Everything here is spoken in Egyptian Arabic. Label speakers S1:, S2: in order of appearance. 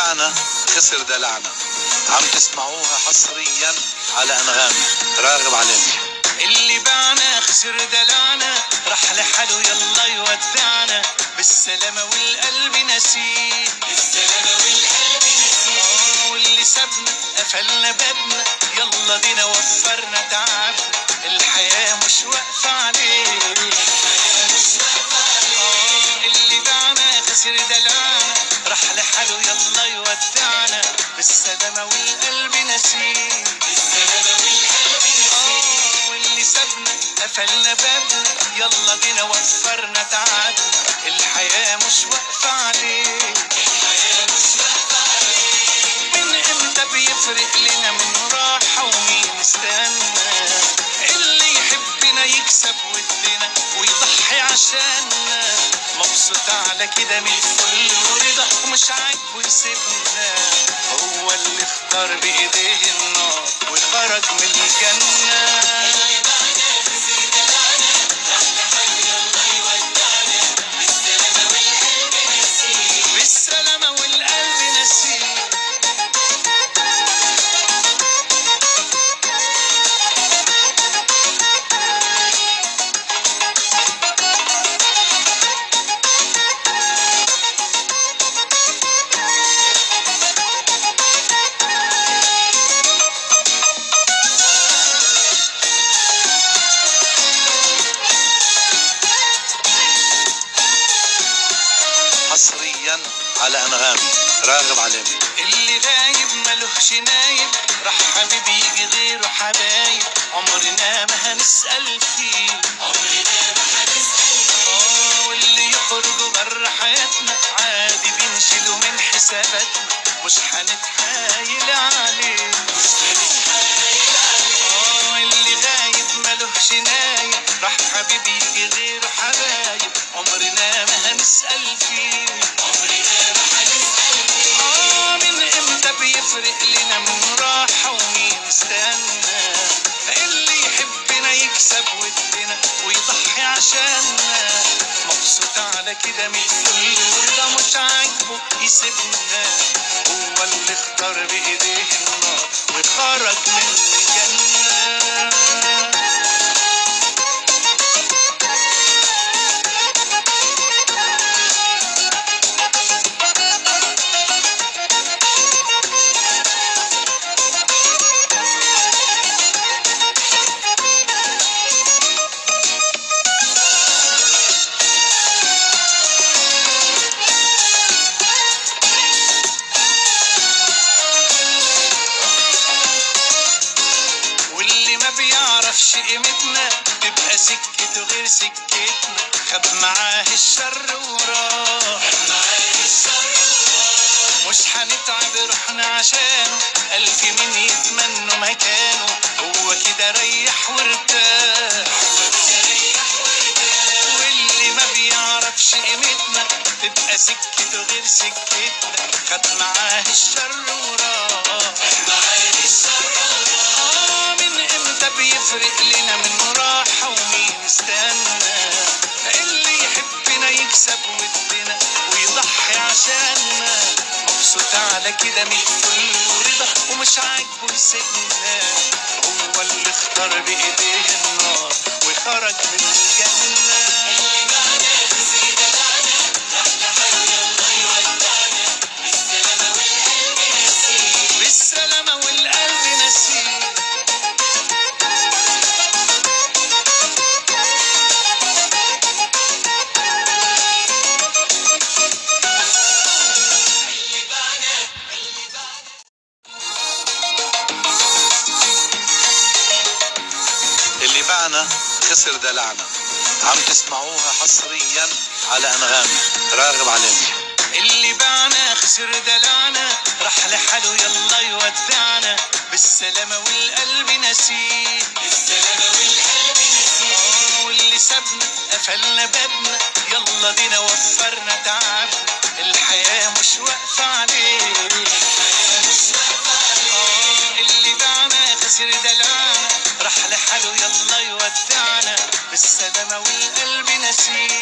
S1: باعنا خسر دلعنا عم تسمعوها حصريا على انغامي راغب علامي
S2: اللي باعنا خسر دلعنا راح لحاله يلا يودعنا بالسلامة والقلب نسيه بالسلامة والقلب نسيه واللي سابنا قفلنا بابنا يلا دينا وفرنا تعبنا الحياة مش واقفة عليه الحياة مش واقفة عليه اللي باعنا خسر دلعنا راح لحاله يلا يودعنا بالسلامة والقلب نسيه بالسلامة والقلب نسيه واللي سابنا قفلنا بابنا يلا بينا وفرنا تعبنا الحياة مش واقفة عليه الحياة مش واقفة عليه من امتى بيفرق لنا من راحة ومين استنى اللي يحبنا يكسب ودنا ويضحي عشاننا مبسوط على كده من الفل ورضا ومش عاجبه يسيبنا هو اللي اختار بايديه النار وخرج من الجنة بالسلامة والقلب نسيه
S1: حصريا على انغامي راغب علامي
S2: اللي غايب ملوش نايب راح حبيبي يجي غيره حبايب عمرنا ما هنسأل فيه عمرنا ما هنسأل فيه واللي يخرجوا بره حياتنا عادي بنشيله من حساباتنا مش هنتحايل عليه مش هنتحايل عليه اللي غايب ملوش نايب راح حبيبي يجي غيره حبايب عمرنا ما هنسأل فيه عمرنا ما هنسأل فيه آه من امتى بيفرق لنا من راحة ومين استنى اللي يحبنا يكسب ودنا ويضحي عشاننا مبسوط على كده من الفل ورضا مش عاجبه يسيبنا هو اللي اختار بايديه النار وخرج من الجنة واللي ما بيعرفش قيمتنا تبقى سكته غير سكتنا خد معاه الشر وراه مش هنتعب روحنا عشانه ألف مين يتمنوا مكانه هو كده ريح وارتاح واللي ما بيعرفش قيمتنا تبقى سكته غير سكتنا خد معاه الشر وراه آه من امتى بيفرق لنا من راحة ومين استنى اللي يحبنا يكسب ودنا ويضحي عشاننا مبسوط على كده من الفل ورضا ومش عاجبه يسيبنا هو اللي اختار بايديه النار وخرج من الجنة بالسلامة والقلب نسيه
S1: اللي باعنا خسر دلعنا عم تسمعوها حصريا على انغامي راغب علامي
S2: اللي باعنا خسر دلعنا راح لحاله يلا يودعنا بالسلامة والقلب نسيه بالسلامة والقلب نسيه واللي سابنا قفلنا بابنا يلا دينا وفرنا تعبنا الحياة مش واقفة عليه الحياة مش واقفة عليه اللي باعنا خسر دلعنا راح لحاله يلا يودعنا بالسلامة والقلب نسيه